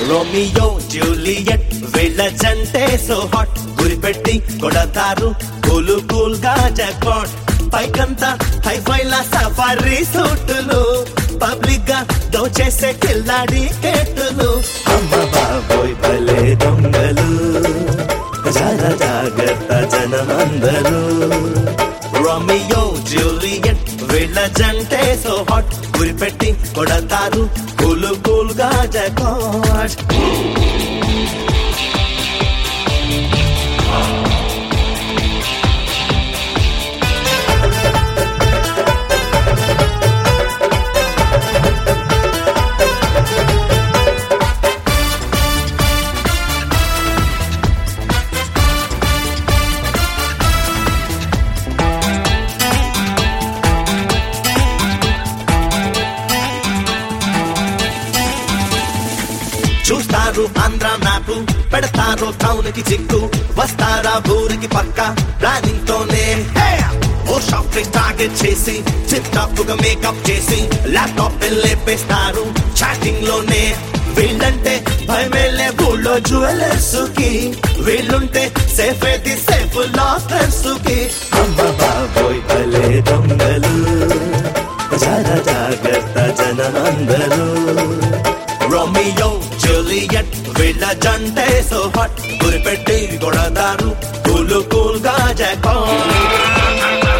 Romeo Juliet వీళ్ళ జంటే so hot గురిపెట్టి కొడతారు కూలు కూల్ గా జాక్పాట్ పైకంతా హైఫైల సఫారీ సూటులు పబ్లిక్ గా దోచేసే కిల్లాడి కేటులు అమ్మ బాబోయ్ భలే దొంగలు జర జాగ్రత్త జనమందరూ రోమియో జూలియట్ వీళ్ళ జంటే సో హాట్ గురిపెట్టి కొడతారు కూలు కూల్ గా జాక్పాట్ చూస్తారు ఆంధ్ర మ్యాప్ పెడతారు టౌన్ కి చిక్కు వస్తారా ఊరికి పక్క ప్లానింగ్ తోనే హే! ఓ షాప్ ని టార్గెట్ చేసి చిప్ టాప్ గా మేకప్ చేసి ల్యాప్టాప్ లేపేస్తారు చాటింగ్ లోనే వీళ్ళంటే భయమేలే ఊళ్ళో జ్యువెలర్స్ కి వీళ్ళుంటే సేఫ్ ఏది సేఫ్ లాకర్స్ కి అమ్మ బాబోయ్ భలే దొంగలు జర జాగ్రత్త జనమందరూ రోమియో జూలియట్ వీళ్ళ జంటే సో హాట్ గురిపెట్టి కొడతారు కూల్ కూల్ గా జాక్పాట్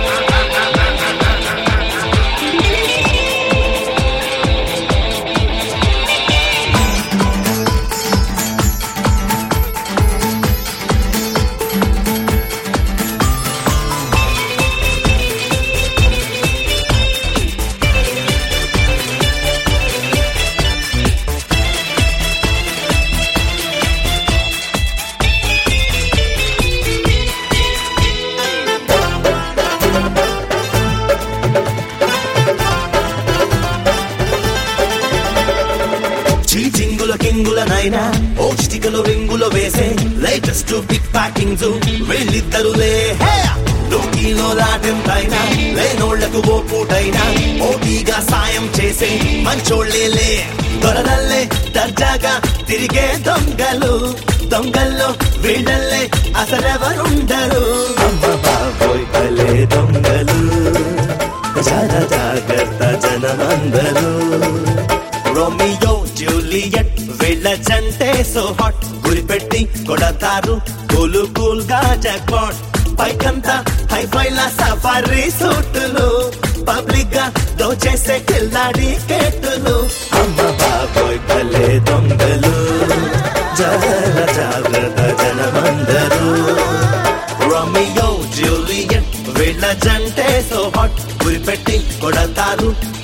చీచింగుల కింగులనైనా ఓ చిటికలు రింగులు వేసే లేటెస్ట్ బిగ్ ప్యాకింగ్స్ వీళ్ళిద్దరులే హే! లోకీలో లాటెంతైనా లేనోళ్లకు ఓ పూటైనా ఓటీగా సాయం చేసే మంచోళ్ళేలే దొరలల్లే దర్జాగా తిరిగే దొంగలు దొంగల్లో వీళ్ళల్లే అసలెవరుండరు అమ్మ బాబోయ్ భలే దొంగలు జర జాగ్రత్త జనమందరూ రోమియో జూలియట్ వీళ్ళ జంటే సో హాట్ గురిపెట్టి కొడతారు కూలు కూల్ గా జాక్పాట్ పైకంతా హైఫైల సఫారీ సూటులు పబ్లిక్ గా దోచేసే కిల్లాడి కేటులు అమ్మ బాబోయ్ భలే దొంగలు జర జాగ్రత్త జనమందరూ రోమియో జూలియట్ వీళ్ళ జంటే సో హాట్ గురిపెట్టి కొడతారు